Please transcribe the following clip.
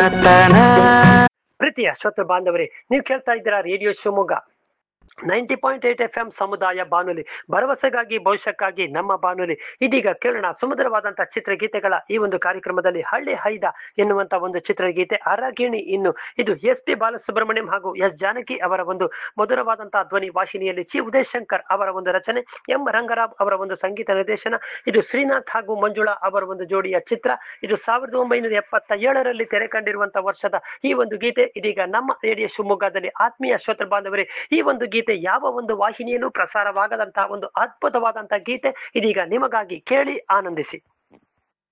ಮನೆತನ ಪ್ರೀತಿಯ ಶ್ರೋತೃ ಬಾಂಧವರೇ ನೀವು ಕೇಳ್ತಾ ಇದ್ದೀರಾ radio Shivamogga ninety point eight F M ಸಮುದಾಯ ಬಾನುಲಿ ಭರವಸೆಗಾಗಿ ಭವಿಷ್ಯಕ್ಕಾಗಿ ನಮ್ಮ ಬಾನುಲಿ ಇದೀಗ ಕೇಳೋಣ ಸುಮಧುರವಾದಂತಹ ಚಿತ್ರಗೀತೆಗಳ ಈ ಒಂದು ಕಾರ್ಯಕ್ರಮದಲ್ಲಿ ಹಳ್ಳಿ ಹೈದ ಎನ್ನುವಂತ ಒಂದು ಚಿತ್ರಗೀತೆ ಅರಗಿಣಿ ಇನ್ನು ಇದು ಎಸ್ ಪಿ ಬಾಲಸುಬ್ರಹ್ಮಣ್ಯಂ ಹಾಗೂ ಎಸ್ ಜಾನಕಿ ಅವರ ಒಂದು ಮಧುರವಾದಂತಹ ಧ್ವನಿ ವಾಹಿನಿಯಲ್ಲಿ ಚಿ ಉದಯಶಂಕರ್ ಅವರ ಒಂದು ರಚನೆ ಎಂ ರಂಗರಾವ್ ಅವರ ಒಂದು ಸಂಗೀತ ನಿರ್ದೇಶನ ಇದು ಶ್ರೀನಾಥ್ ಹಾಗೂ ಮಂಜುಳಾ ಅವರ ಒಂದು ಜೋಡಿಯ ಚಿತ್ರ ಇದು ಸಾವಿರದ ಒಂಬೈನೂರ ಎಪ್ಪತ್ತ ಏಳರಲ್ಲಿ ತೆರೆ ಕಂಡಿರುವಂತಹ ವರ್ಷದ ಈ ಒಂದು ಗೀತೆ ಇದೀಗ ನಮ್ಮ ರೇಡಿಯೋ ಶಿವಮೊಗ್ಗದಲ್ಲಿ ಆತ್ಮೀಯ ಶ್ರೋತೃ ಬಾಂಧವರೇ ಈ ಒಂದು ಗೀತೆ ಯಾವ ಒಂದು ವಾಹಿನಿಯಲ್ಲೂ ಪ್ರಸಾರವಾಗದಂತಹ ಒಂದು ಅದ್ಭುತವಾದಂತಹ ಗೀತೆ ಇದೀಗ ನಿಮಗಾಗಿ ಕೇಳಿ ಆನಂದಿಸಿ